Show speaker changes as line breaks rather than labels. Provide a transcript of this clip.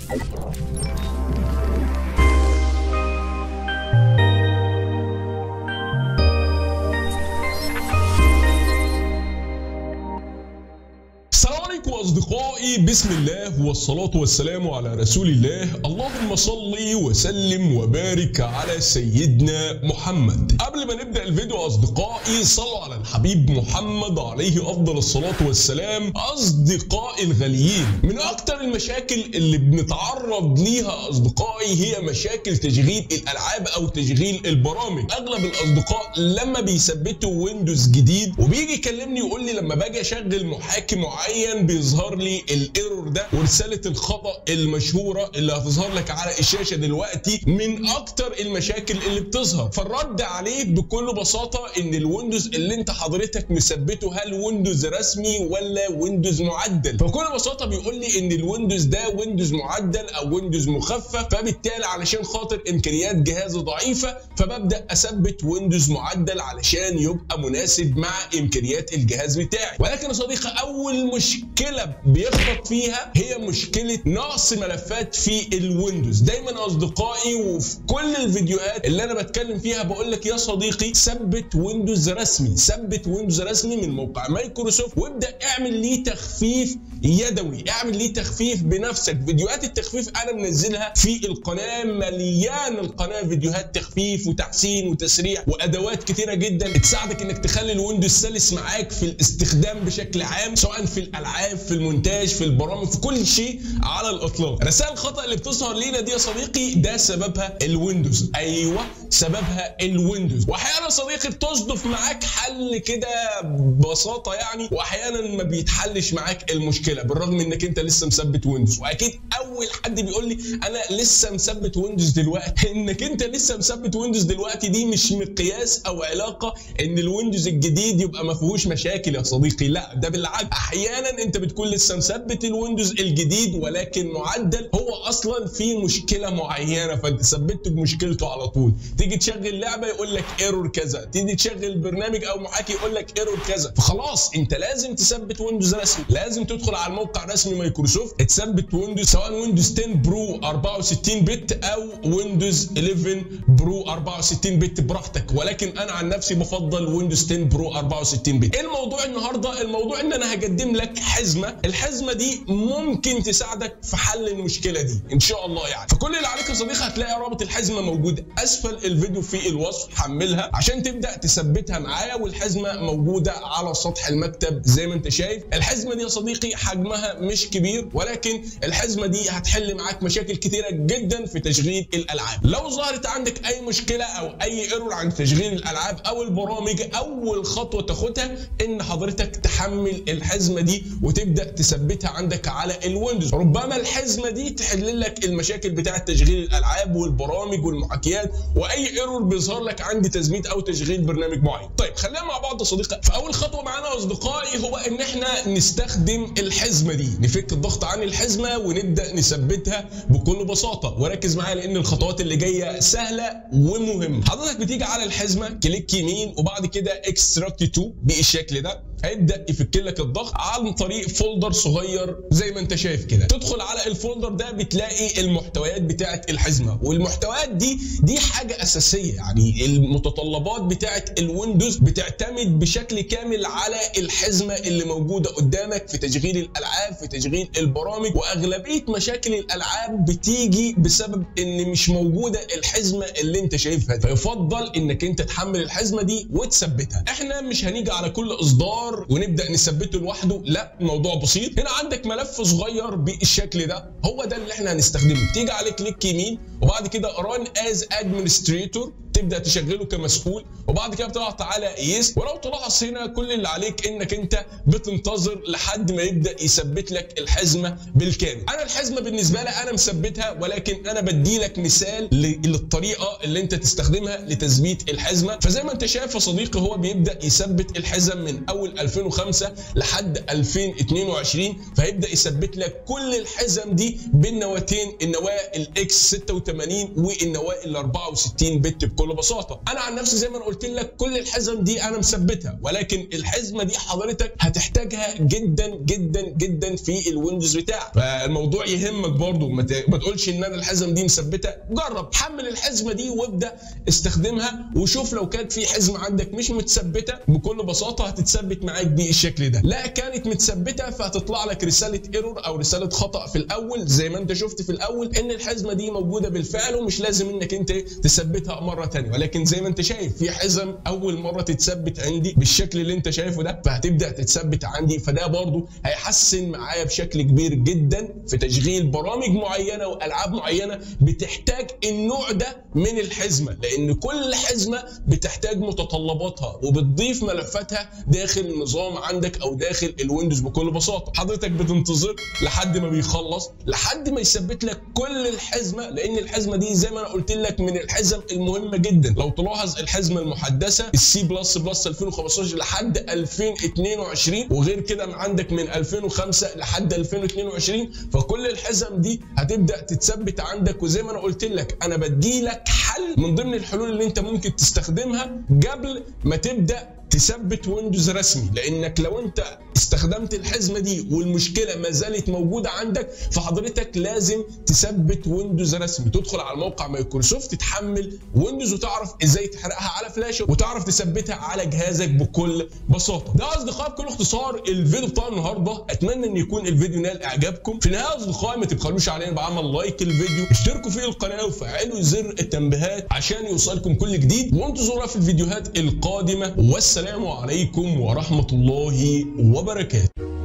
السلام عليكم اصدقائي بسم الله والصلاه والسلام على رسول الله اللهم صل وسلم وبارك على سيدنا محمد قبل ما نبدا الفيديو اصدقائي صلوا على الحبيب محمد عليه افضل الصلاه والسلام اصدقائي الغاليين من اكتر المشاكل اللي بنتعرض ليها اصدقائي هي مشاكل تشغيل الالعاب او تشغيل البرامج اغلب الاصدقاء لما بيثبتوا ويندوز جديد وبيجي يكلمني يقول لي لما باجي اشغل محاكي معين بيظهر لي الايرور ده ورساله الخطا المشهوره اللي هتظهر لك على الشاشه دلوقتي من اكتر المشاكل اللي بتظهر فالرد عليه بكل بساطه ان الويندوز اللي انت حضرتك مثبته هل ويندوز رسمي ولا ويندوز معدل فبكل بساطه بيقول لي ان الويندوز ده ويندوز معدل او ويندوز مخفف فبالتالي علشان خاطر امكانيات جهازي ضعيفه فببدا اثبت ويندوز معدل علشان يبقى مناسب مع امكانيات الجهاز بتاعي ولكن يا صديقي اول مشكله بيخبط فيها هي مشكله نقص ملفات في الويندوز دايما اصدقائي وفي كل الفيديوهات اللي انا بتكلم فيها بقول لك يا صديقي ثبت ويندوز رسمي ثبت ويندوز رسمي من موقع مايكروسوفت وابدا اعمل ليه تخفيف يدوي اعمل ليه تخفيف بنفسك فيديوهات التخفيف انا منزلها في القناه مليان القناه فيديوهات تخفيف وتحسين وتسريع وادوات كتيره جدا تساعدك انك تخلي الويندوز سلس معاك في الاستخدام بشكل عام سواء في الالعاب في المونتاج في البرامج في كل شيء على الاطلاق رسائل الخطا اللي بتظهر لينا دي يا صديقي ده سببها الويندوز ايوه سببها الويندوز واحيانا صديقي بتصدف معاك حل كده ببساطه يعني واحيانا ما بيتحلش معاك المشكله بالرغم انك انت لسه مثبت ويندوز واكيد اول حد بيقول لي انا لسه مثبت ويندوز دلوقتي انك انت لسه مثبت ويندوز دلوقتي دي مش مقياس او علاقه ان الويندوز الجديد يبقى ما فيهوش مشاكل يا صديقي لا ده بالعكس احيانا انت بتكون لسه مثبت الويندوز الجديد ولكن معدل هو اصلا في مشكله معينه فانت ثبته بمشكلته على طول تيجي تشغل لعبه يقول لك ايرور كذا تيجي تشغل برنامج او محاكي يقول لك ايرور كذا فخلاص انت لازم تثبت ويندوز رسمي لازم تدخل على الموقع الرسمي مايكروسوفت تثبت ويندوز سواء ويندوز 10 برو 64 بت او ويندوز 11 برو 64 بت براحتك ولكن انا عن نفسي بفضل ويندوز 10 برو 64 بت الموضوع النهارده الموضوع ان انا هقدم لك حزمه الحزمه دي ممكن تساعدك في حل المشكله دي ان شاء الله يعني فكل اللي عليك يا صديقي هتلاقي رابط الحزمه موجود اسفل الفيديو في الوصف حملها عشان تبدا تثبتها معايا والحزمه موجوده على سطح المكتب زي ما انت شايف الحزمه دي يا صديقي حجمها مش كبير ولكن الحزمه دي هتحل معاك مشاكل كتيره جدا في تشغيل الالعاب لو ظهرت عندك اي مشكله او اي ايرور عن تشغيل الالعاب او البرامج اول خطوه تاخدها ان حضرتك تحمل الحزمه دي وتبدا تثبتها عندك على الويندوز ربما الحزمه دي تحل لك المشاكل بتاعه تشغيل الالعاب والبرامج والمحاكيات واي ايرور بيظهر لك عند تثبيت او تشغيل برنامج معين طيب خلينا مع بعض يا صديقي فاول خطوه معانا يا اصدقائي هو ان احنا نستخدم الحزمه دي نفك الضغط عن الحزمه ونبدا نثبتها بكل بساطه وركز معايا لان الخطوات اللي جايه سهله ومهمه حضرتك بتيجي على الحزمه كليك يمين وبعد كده اكستراكت تو بالشكل ده هيبدا يفك لك الضغط عن طريق فولدر صغير زي ما انت شايف كده تدخل على الفولدر ده بتلاقي المحتويات بتاعه الحزمه والمحتويات دي دي حاجه اساسيه يعني المتطلبات بتاعه الويندوز بتعتمد بشكل كامل على الحزمه اللي موجوده قدامك في تشغيل الالعاب في تشغيل البرامج واغلبيه مشاكل الالعاب بتيجي بسبب ان مش موجوده الحزمه اللي انت شايفها دي فيفضل انك انت تحمل الحزمه دي وتثبتها احنا مش هنيجي على كل اصدار ونبدا نثبته لوحده لا الموضوع بسيط هنا عندك ملف صغير بالشكل ده هو ده اللي احنا هنستخدمه تيجي عليه كليك يمين وبعد كده ران از ادمنستريتور تبدا تشغله كمسؤول وبعد كده بتضغط على يس ولو تلاحظ هنا كل اللي عليك انك انت بتنتظر لحد ما يبدا يثبت لك الحزمه بالكامل انا الحزمه بالنسبه لي انا مثبتها ولكن انا بدي لك مثال للطريقه اللي انت تستخدمها لتثبيت الحزمه فزي ما انت شايف يا صديقي هو بيبدا يثبت الحزم من اول 2005 لحد 2022 فهيبدا يثبت لك كل الحزم دي بالنواتين النواه الاكس 86 والنواه ال 64 بت بكل بكل بساطه انا عن نفسي زي ما انا قلت لك كل الحزم دي انا مثبتها ولكن الحزمه دي حضرتك هتحتاجها جدا جدا جدا في الويندوز بتاعك فالموضوع يهمك برضو ما تقولش ان انا الحزم دي مثبتها جرب حمل الحزمه دي وابدا استخدمها وشوف لو كانت في حزمه عندك مش متثبته بكل بساطه هتتثبت معاك بالشكل ده لا كانت متثبته فهتطلع لك رساله ايرور او رساله خطا في الاول زي ما انت شفت في الاول ان الحزمه دي موجوده بالفعل ومش لازم انك انت تثبتها مره ثانيه ولكن زي ما انت شايف في حزم اول مره تتثبت عندي بالشكل اللي انت شايفه ده فهتبدا تتثبت عندي فده برضو هيحسن معايا بشكل كبير جدا في تشغيل برامج معينه والعاب معينه بتحتاج النوع ده من الحزمه لان كل حزمه بتحتاج متطلباتها وبتضيف ملفاتها داخل النظام عندك او داخل الويندوز بكل بساطه حضرتك بتنتظر لحد ما بيخلص لحد ما يثبت لك كل الحزمه لان الحزمه دي زي ما انا قلت لك من الحزم المهمه جدا لو تلاحظ الحزمه المحدثه السي بلس بلس 2015 لحد 2022 وغير كده عندك من 2005 لحد 2022 فكل الحزم دي هتبدا تتثبت عندك وزي ما انا قلت لك انا بدي لك حل من ضمن الحلول اللي انت ممكن تستخدمها قبل ما تبدا تثبت ويندوز رسمي لانك لو انت استخدمت الحزمه دي والمشكله ما زالت موجوده عندك فحضرتك لازم تثبت ويندوز رسمي تدخل على موقع مايكروسوفت تحمل ويندوز وتعرف ازاي تحرقها على فلاشه وتعرف تثبتها على جهازك بكل بساطه ده اصدقائي بكل اختصار الفيديو بتاع النهارده اتمنى ان يكون الفيديو نال اعجابكم في النهايه اصدقائي ما تبخلوش علينا بعمل لايك الفيديو اشتركوا في القناه وفعلوا زر التنبيهات عشان يوصلكم كل جديد وانتظرونا في الفيديوهات القادمه والسلام عليكم ورحمه الله وبركاته